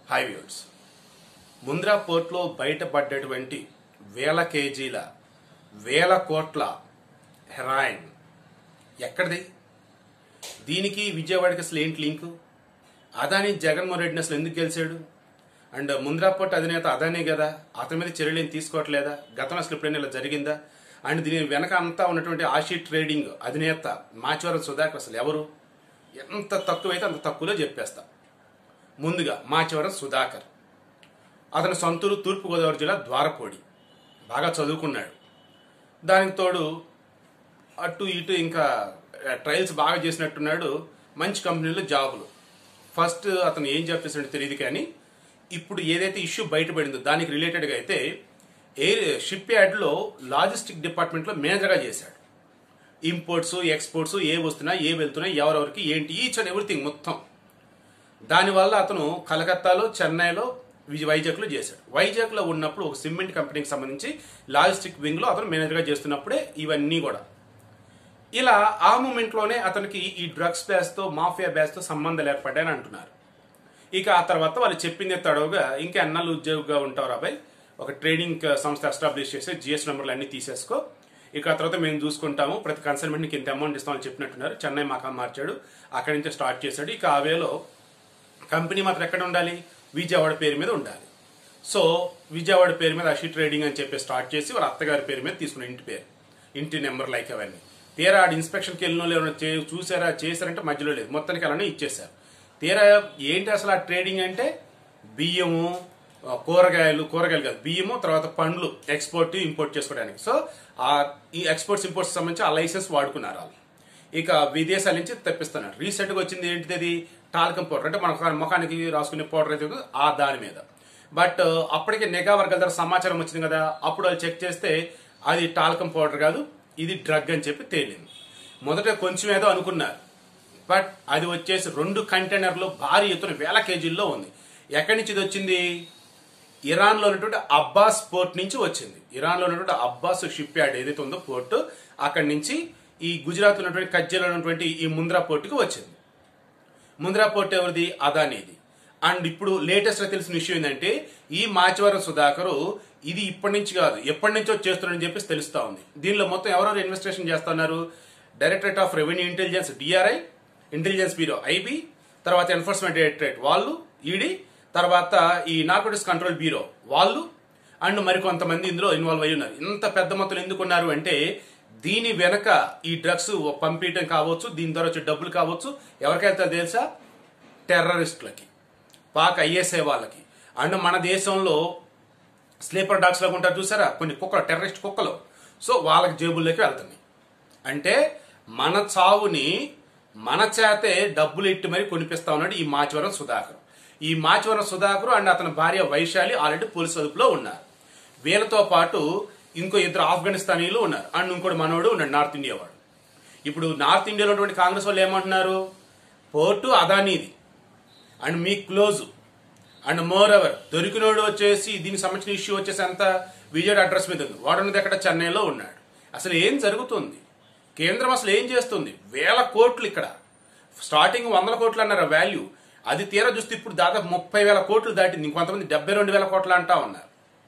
high viewers Mundra పోర్ట్లో బయటపడ్డటువంటి వేల కేజీల వేల కోట్ల హెరాయిన్ ఎక్కడిది దీనికి విజయవాడకి అసలు ఏంటి లింకు అదాని జగన్మోహన్ రెడ్డిని అసలు ఎందుకు గెలిచాడు అండ్ ముంద్రా పోర్ట్ అధినేత అదానే కదా అతని మీద చర్యలు ఏం తీసుకోవట్లేదా గతంలో అసలు ఎప్పుడైనా ఇలా జరిగిందా అండ్ దీని వెనక అంతా ఉన్నటువంటి ఆషీ ట్రేడింగ్ అధినేత మాచవరం సుధాకర్ అసలు ఎవరు ఎంత తక్కువైతే అంత తక్కువలో చెప్పేస్తా ముందుగా మాచవరం సుధాకర్ అతని సొంతూరు తూర్పుగోదావరి జిల్లా ద్వారపూడి బాగా చదువుకున్నాడు దానికి తోడు అటు ఇటు ఇంకా ట్రయల్స్ బాగా చేసినట్టున్నాడు మంచి కంపెనీలో జాబులు ఫస్ట్ అతను ఏం జాబ్ చేసినట్టు తెలియదు కానీ ఇప్పుడు ఏదైతే ఇష్యూ బయటపడిందో దానికి రిలేటెడ్గా అయితే ఎయిర్ షిప్ యార్డ్లో లాజిస్టిక్ డిపార్ట్మెంట్లో మేనేజర్గా చేశాడు ఇంపోర్ట్స్ ఎక్స్పోర్ట్స్ ఏ వస్తున్నాయి ఏ వెళ్తున్నాయి ఎవరెవరికి ఏంటి ఈచ్ అండ్ ఎవ్రీథింగ్ మొత్తం దానివల్ల అతను కలకత్తాలో చెన్నైలో విజ- వైజాగ్లో చేశాడు వైజాగ్లో ఉన్నప్పుడు ఒక సిమెంట్ కంపెనీకి సంబంధించి లాజిస్టిక్ వింగ్లో అతను మేనేజర్గా చేస్తున్నప్పుడే ఇవన్నీ కూడా ఇలా ఆ మూమెంట్లోనే అతనికి ఈ డ్రగ్స్ బ్యాచ్తో మాఫియా బ్యాచ్తో సంబంధాలు ఏర్పడ్డాయని అంటున్నారు ఇక ఆ తర్వాత వాళ్ళు చెప్పింది తడవుగా ఇంకా అన్నాళ్ళు ఉద్యోగిగా ఉంటారు అబ్బాయి ఒక ట్రేడింగ్ సంస్థ ఎస్టాబ్లిష్ చేసి జిఎస్ నెంబర్లు అన్ని తీసేసుకో ఇక ఆ తర్వాత మేము చూసుకుంటాము ప్రతి కన్సల్మెంట్కి ఇంత అమౌంట్ ఇస్తామని చెప్పినట్టున్నారు చెన్నై మాకా మార్చాడు అక్కడి నుంచి స్టార్ట్ చేశాడు ఇక ఆ వేలో కంపెనీ మాత్రం ఎక్కడ ఉండాలి విజయవాడ పేరు మీద ఉండాలి సో విజయవాడ పేరు మీద అషి ట్రేడింగ్ అని చెప్పి స్టార్ట్ చేసి వాళ్ళ అత్తగారి పేరు మీద తీసుకున్న ఇంటి పేరు ఇంటి నెంబర్ లైక్ అవన్నీ తీరా ఆడ ఇన్స్పెక్షన్కి వెళ్ళిన వాళ్ళు ఏమైనా చే- చూసారా చేశారంటే మధ్యలో లేదు మొత్తానికి అలానే ఇచ్చేశారు తీరా ఏంటి అసలు ఆ ట్రేడింగ్ అంటే బియ్యము ఆ, కూరగాయలు కూరగాయలు కాదు బియ్యము తర్వాత పండ్లు ఎక్స్పోర్ట్ ఇంపోర్ట్ చేసుకోవడానికి సో ఆ ఈ ఎక్స్పోర్ట్స్ ఇంపోర్ట్స్ సంబంధించి ఆ లైసెన్స్ వాడుకున్నారు వాళ్ళు ఇక విదేశాల నుంచి తెప్పిస్తున్నారు రీసెంట్ గా వచ్చింది ఏంటిది అది టాల్కం పౌడర్ అంటే మన ముఖానికి రాసుకునే పౌడర్ అయితే ఉందో ఆ దాని మీద బట్ అప్పటికే నిఘా వర్గాల ద్వారా సమాచారం వచ్చింది కదా అప్పుడు వాళ్ళు చెక్ చేస్తే అది టాల్కం పౌడర్ కాదు ఇది డ్రగ్ అని చెప్పి తేలింది మొదట కొంచెం ఏదో అనుకున్నారు బట్ అది వచ్చేసి రెండు కంటైనర్లు భారీ ఎత్తున వేల కేజీల్లో ఉంది ఎక్కడి నుంచి ఇది వచ్చింది ఇరాన్లో ఉన్నటువంటి అబ్బాస్ పోర్ట్ నుంచి వచ్చింది ఇరాన్లో ఉన్నటువంటి అబ్బాస్ షిప్ యార్డ్ ఏదైతే ఉందో పోర్ట్ అక్కడి నుంచి ఈ గుజరాత్ ఉన్నటువంటి కజ్జలో ఉన్నటువంటి ఈ ముంద్రా పోర్టుకి వచ్చింది ముంద్రా పోర్ట్ ఎవరిది అదానిది అండ్ ఇప్పుడు లేటెస్ట్ గా తెలిసిన విషయం ఏంటంటే ఈ మాచవరం సుధాకరు ఇది ఇప్పటి నుంచి కాదు ఎప్పటి నుంచో చేస్తున్నారని చెప్పేసి తెలుస్తా ఉంది దీనిలో మొత్తం ఎవరెవరు ఇన్వెస్టిగేషన్ చేస్తున్నారు directorate of revenue intelligence DRI intelligence bureau IB తర్వాత ఎన్ఫోర్స్మెంట్ డైరెక్టరేట్ వాళ్ళు ఈడీ తర్వాత ఈ నార్కోటిక్స్ కంట్రోల్ బ్యూరో వాళ్ళు అండ్ మరికొంతమంది ఇందులో ఇన్వాల్వ్ అయి ఉన్నారు ఇంత పెద్ద మొత్తంలో ఎందుకు ఉన్నారు అంటే దీని వెనక ఈ డ్రగ్స్ పంపించడం కావచ్చు దీని ద్వారా వచ్చే డబ్బులు కావచ్చు ఎవరికైతే తెలుసా టెర్రరిస్టులకి పాక్ ఐఎస్ఐ వాళ్ళకి అండ్ మన దేశంలో స్లీపర్ డాగ్స్ లాగా ఉంటారు చూసారా కొన్ని కుక్కలు టెర్రరిస్ట్ కుక్కలు సో వాళ్ళకి జేబుల్లోకి వెళ్తున్నాయి అంటే మన చావుని మన చేతే డబ్బులు ఇట్టి మరి కొనిపిస్తా ఉన్నాడు ఈ మాచవరం సుధాకర్ ఈ మాచవరం సుధాకర్ అండ్ అతని భార్య వైశాలి ఆల్రెడీ పోలీసు అదుపులో ఉన్నారు వీళ్ళతో పాటు ఇంకో ఇద్దరు ఆఫ్ఘనిస్తానీలు ఉన్నారు అండ్ ఇంకోటి మనోడు ఉన్నాడు నార్త్ ఇండియా వాడు ఇప్పుడు నార్త్ ఇండియాలో ఉన్నటువంటి కాంగ్రెస్ వాళ్ళు ఏమంటున్నారు పోర్టు అదానీది అండ్ మీ క్లోజ్ అండ్ మోర్ ఎవర్ దొరికినోడు వచ్చేసి దీనికి సంబంధించిన ఇష్యూ వచ్చేసి అంత విజయవాడ అడ్రస్ మీద ఉంది వాడు ఉన్నది ఎక్కడ చెన్నైలో ఉన్నాడు అసలు ఏం జరుగుతుంది కేంద్రం అసలు ఏం చేస్తుంది వేల కోట్లు ఇక్కడ స్టార్టింగ్ వందల కోట్లు అన్నారు వాల్యూ అది తీరా చూస్తే ఇప్పుడు దాదాపు ముప్పై వేల కోట్లు దాటింది ఇంకొంతమంది డెబ్బై రెండు వేల కోట్లు అంటా ఉన్నారు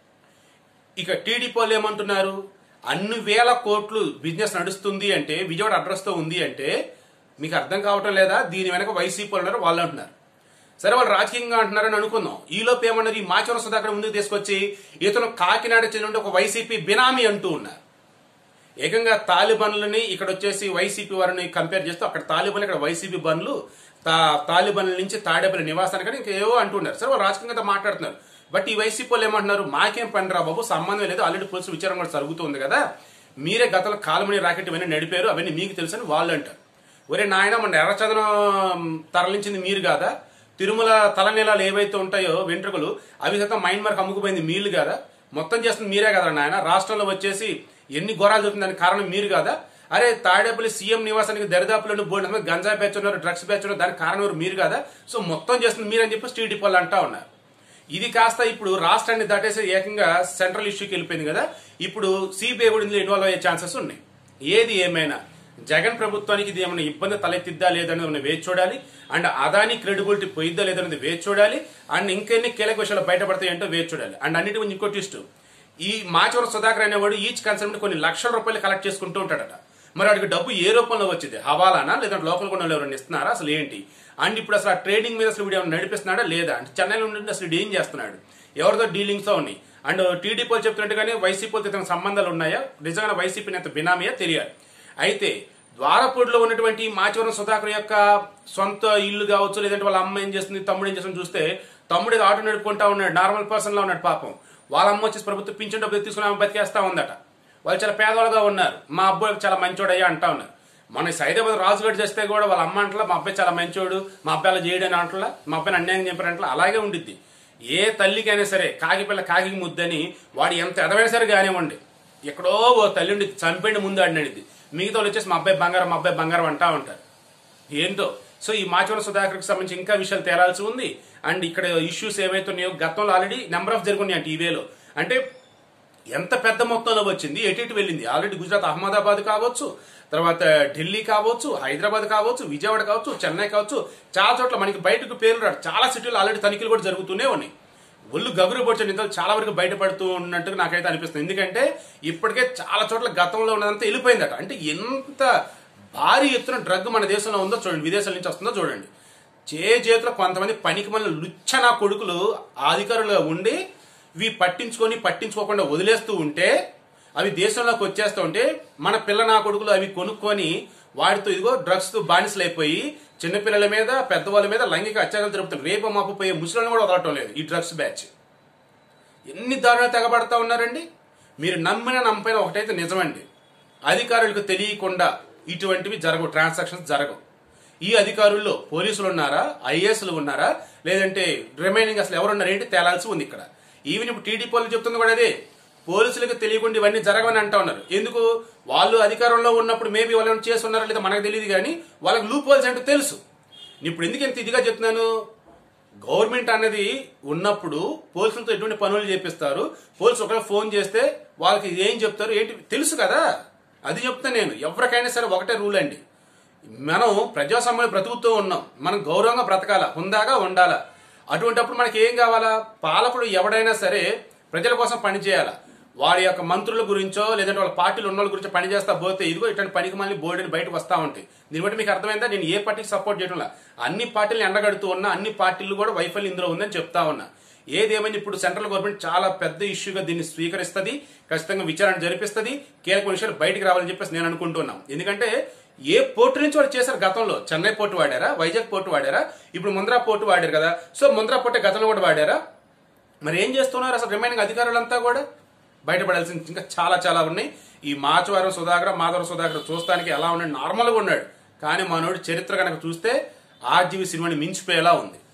ఇక టీడీపీ వాళ్ళు ఏమంటున్నారు అన్ని వేల కోట్లు బిజినెస్ నడుస్తుంది అంటే విజయవాడ అడ్రస్ తో ఉంది అంటే మీకు అర్థం కావటం లేదా దీని వెనక వైసీపీ వాళ్ళు ఉన్నారు వాళ్ళు అంటున్నారు సరే వాళ్ళు రాజకీయంగా అంటున్నారని అనుకుందాం ఈ లోపు ఏమన్నారు ఈ మాచవరం సుధాకర్ ముందుకు తీసుకొచ్చి ఇతను కాకినాడ చెందిన ఒక వైసీపీ బినామీ అంటూ ఉన్నారు ఏకంగా తాలిబన్లని ఇక్కడ వచ్చేసి వైసీపీ వారిని కంపేర్ చేస్తూ అక్కడ తాలిబన్లు ఇక్కడ వైసీపీ బండ్లు తా తాలిబన్ల నుంచి తాడేపల్లి నివాసానికి కానీ ఇంకా ఏవో అంటున్నారు సరే వాళ్ళు రాజకీయంగా మాట్లాడుతున్నారు బట్ ఈ వైసీపీ వాళ్ళు ఏమంటున్నారు మాకేం పని రా బాబు సంబంధం లేదు ఆల్రెడీ పోలీసు విచారణ కూడా జరుగుతుంది కదా మీరే గతంలో కాలమణి రాకెట్ ఇవన్నీ నడిపారు అవన్నీ మీకు తెలుసని వాళ్ళు అంటారు ఒరే నాయన మన ఎర్రచందనం తరలించింది మీరు కాదా తిరుమల తలనీలాలు ఏవైతే ఉంటాయో వెంట్రుకలు అవి సైతం మైండ్ మార్క్ అమ్ముకుపోయింది మీరు కదా మొత్తం చేస్తుంది మీరే కదా నాయన రాష్ట్రంలో వచ్చేసి ఎన్ని ఘోరాలు జరుగుతుందని కారణం మీరు కదా అరే తాడేపల్లి సీఎం నివాసానికి దరిదాపులను బోర్డు గంజా బ్యాచ్ ఉన్నారు డ్రగ్స్ బ్యాచ్ ఉన్నారు దానికి కారణం ఎవరు మీరు కదా సో మొత్తం చేస్తుంది మీరని చెప్పి టీడీపీ వాళ్ళు అంటా ఉన్నారు ఇది కాస్త ఇప్పుడు రాష్ట్రాన్ని దాటేసి ఏకంగా సెంట్రల్ ఇష్యూకి వెళ్ళిపోయింది కదా ఇప్పుడు సిబిఐ కూడా ఇందులో ఇన్వాల్వ్ అయ్యే ఛాన్సెస్ ఉన్నాయి ఏది ఏమైనా జగన్ ప్రభుత్వానికి ఇది ఏమైనా ఇబ్బంది తలెత్తిద్దా లేదనేది మనం వేచి చూడాలి అండ్ అదాని క్రెడిబిలిటీ పోయిద్దా లేదనేది వేచి చూడాలి అండ్ ఇంకెన్ని కీలక విషయాలు బయటపడతాయి ఏంటో వేచి చూడాలి అండ్ అన్నిటి గురించి ఇంకో ట్విస్ట్ ఈ మాచవరం సుధాకర్ అనేవాడు ఈచ్ కన్సల్ట్ కొన్ని లక్షల రూపాయలు కలెక్ట్ చేసుకుంటూ ఉంటాడట మరి వాడికి డబ్బు ఏ రూపంలో వచ్చింది హవాలానా లేదంటే లోకల్ కొన్న ఎవరైనా ఇస్తున్నారా అసలు ఏంటి అండ్ ఇప్పుడు అసలు ఆ ట్రేడింగ్ మీద అసలు వీడు ఏమైనా నడిపిస్తున్నాడా లేదా అంటే చెన్నైలో ఉండి అసలు వీడు ఏం చేస్తున్నాడు ఎవరితో డీలింగ్స్ తో ఉన్నాయి అండ్ టీడీపీ వాళ్ళు చెప్తున్నట్టుగానే వైసీపీతో ఇతనికి సంబంధాలు ఉన్నాయా నిజంగా వైసీపీ నేత బినామీయా తెలియాలి అయితే ద్వారపూడిలో ఉన్నటువంటి మాచవరం సుధాకర్ యొక్క సొంత ఇల్లు కావచ్చు లేదంటే వాళ్ళ అమ్మ ఏం చేస్తుంది తమ్ముడు ఏం చేస్తుంది చూస్తే తమ్ముడు ఏదో ఆటో నడుపుకుంటా ఉన్నాడు నార్మల్ పర్సన్ లా ఉన్నాడు పాపం వాళ్ళ అమ్మ వచ్చేసి ప్రభుత్వం పింఛన్ డబ్బులు తీసుకుని ఆమె బతికేస్తా ఉందట వాళ్ళు చాలా పేదవాళ్ళుగా ఉన్నారు మా అబ్బాయి చాలా మంచోడయ్యా అంటా ఉన్నారు మన సైదాబాద్ రాజుగడ్ చేస్తే కూడా వాళ్ళ అమ్మ అంటలా మా అబ్బాయి చాలా మంచోడు మా అబ్బాయి అలా చేయడని అంటలా మా అబ్బాయిని అన్యాయం చెప్పారంటలా అలాగే ఉండిద్ది ఏ తల్లికైనా సరే కాకి పిల్ల కాకి ముద్దని వాడు ఎంత ఎదవైనా సరే కానివ్వండి ఎక్కడో ఓ తల్లి ఉండి చంపండి ముందు అడినడిద్ది మిగతా వాళ్ళు వచ్చేసి మా అబ్బాయి బంగారం మా అబ్బాయి బంగారం అంటా ఉంటారు ఏంటో సో ఈ మాచవరం సుధాకర్కి సంబంధించి ఇంకా విషయాలు తేలాల్సి ఉంది అండ్ ఇక్కడ ఇష్యూస్ ఏవైతే ఉన్నాయో గతంలో ఆల్రెడీ నెంబర్ ఆఫ్ జరుగున్నాయి టీవీలో అంటే ఎంత పెద్ద మొత్తంలో వచ్చింది ఎటు ఇటు వెళ్ళింది ఆల్రెడీ గుజరాత్ అహ్మదాబాద్ కావచ్చు తర్వాత ఢిల్లీ కావచ్చు హైదరాబాద్ కావచ్చు విజయవాడ కావచ్చు చెన్నై కావచ్చు చాలా చోట్ల మనకి బయటకు పేర్లు రాడు చాలా సిటీలు ఆల్రెడీ తనిఖీలు కూడా జరుగుతూనే ఉన్నాయి ఒళ్ళు గగురు పొడిచిన నిందలు చాలా వరకు బయటపడుతూ ఉన్నట్టుగా నాకైతే అనిపిస్తుంది ఎందుకంటే ఇప్పటికే చాలా చోట్ల గతంలో ఉన్నదంతా వెళ్ళిపోయిందట అంటే ఎంత భారీ ఎత్తున డ్రగ్ మన దేశంలో ఉందో చూడండి విదేశాల నుంచి వస్తుందో చూడండి చే చేతిలో కొంతమంది పనికి మన లుచ్చన కొడుకులు అధికారులుగా ఉండి ఇవి పట్టించుకొని పట్టించుకోకుండా వదిలేస్తూ ఉంటే అవి దేశంలోకి వచ్చేస్తూ ఉంటే మన పిల్ల నా కొడుకులు అవి కొనుక్కొని వాటితో ఇదిగో డ్రగ్స్ బానిసలు అయిపోయి చిన్నపిల్లల మీద పెద్దవాళ్ళ మీద లైంగిక అత్యాచారం జరుపుతున్నారు రేపు మాపు పోయే ముసలిని కూడా వదలటం లేదు ఈ డ్రగ్స్ బ్యాచ్ ఎన్ని దారుణాలు తెగబడతా ఉన్నారండి మీరు నమ్మిన నమ్మపైన ఒకటైతే నిజమండి అధికారులకు తెలియకుండా ఇటువంటివి జరగవు ట్రాన్సాక్షన్స్ జరగవు ఈ అధికారుల్లో పోలీసులు ఉన్నారా ఐఏఎస్లు ఉన్నారా లేదంటే రిమైనింగ్ అసలు ఎవరున్నారు ఏంటి తేలాల్సి ఉంది ఇక్కడ ఈవెన్ ఇప్పుడు టీడీపీ వాళ్ళు చెప్తుంది కూడా అదే పోలీసులకు తెలియకుండా ఇవన్నీ జరగవని అంటా ఉన్నారు ఎందుకు వాళ్ళు అధికారంలో ఉన్నప్పుడు మేబీ వాళ్ళు ఏమైనా చేసి ఉన్నారా లేదా మనకు తెలియదు కానీ వాళ్ళకి లూప్ హోల్స్ అంటే తెలుసు నేను ఇప్పుడు ఎందుకు ఇంత ఇదిగా చెప్తున్నాను గవర్నమెంట్ అనేది ఉన్నప్పుడు పోలీసులతో ఎటువంటి పనులు చేపిస్తారు పోలీసులు ఒకవేళ ఫోన్ చేస్తే వాళ్ళకి ఏం చెప్తారు ఏంటి తెలుసు కదా అది చెప్తా నేను ఎవరికైనా సరే ఒకటే రూల్ అండి మనం ప్రజాస్వామ్యంలో బ్రతుకుతూ ఉన్నాం మనం గౌరవంగా బ్రతకాల హుందాగా ఉండాలా అటువంటిప్పుడు మనకి ఏం కావాలా పాలకుడు ఎవడైనా సరే ప్రజల కోసం పనిచేయాలా వారి యొక్క మంత్రుల గురించో లేదంటే వాళ్ళ పార్టీలు ఉన్న వాళ్ళ గురించో పనిచేస్తా పోతే ఇదిగో ఇట్లాంటి పనికి మళ్ళీ బోర్డుని బయటకు వస్తా ఉంటాయి దీన్ని బట్టి మీకు అర్థమైందా నేను ఏ పార్టీకి సపోర్ట్ చేయడంలా అన్ని పార్టీలు ఎండగడుతూ ఉన్నా అన్ని పార్టీలు కూడా వైఫల్యం ఇందులో ఉందని చెప్తా ఉన్నా ఏదేమైంది ఇప్పుడు సెంట్రల్ గవర్నమెంట్ చాలా పెద్ద ఇష్యూగా దీన్ని స్వీకరిస్తుంది ఖచ్చితంగా విచారణ జరిపిస్తుంది కీలక విషయాలు బయటికి రావాలని చెప్పేసి నేను అనుకుంటున్నాం ఎందుకంటే ఏ పోర్టు నుంచి వాళ్ళు చేశారు గతంలో చెన్నై పోర్టు వాడారా వైజాగ్ పోర్టు వాడారా ఇప్పుడు ముంద్రా పోర్టు వాడారు కదా సో ముంద్రా పోర్టే గతంలో కూడా వాడారా మరి ఏం చేస్తున్నారు అసలు రిమైనింగ్ అధికారులంతా కూడా బయటపడాల్సింది ఇంకా చాలా చాలా ఉన్నాయి ఈ మాచవరం సుధాకర్ మాధవరం సుధాకర్ చూస్తానికి ఎలా ఉన్నాడు నార్మల్గా ఉన్నాడు కానీ మనోడి చరిత్ర కనుక చూస్తే ఆర్జీవి సినిమాని మించిపోయేలా ఉంది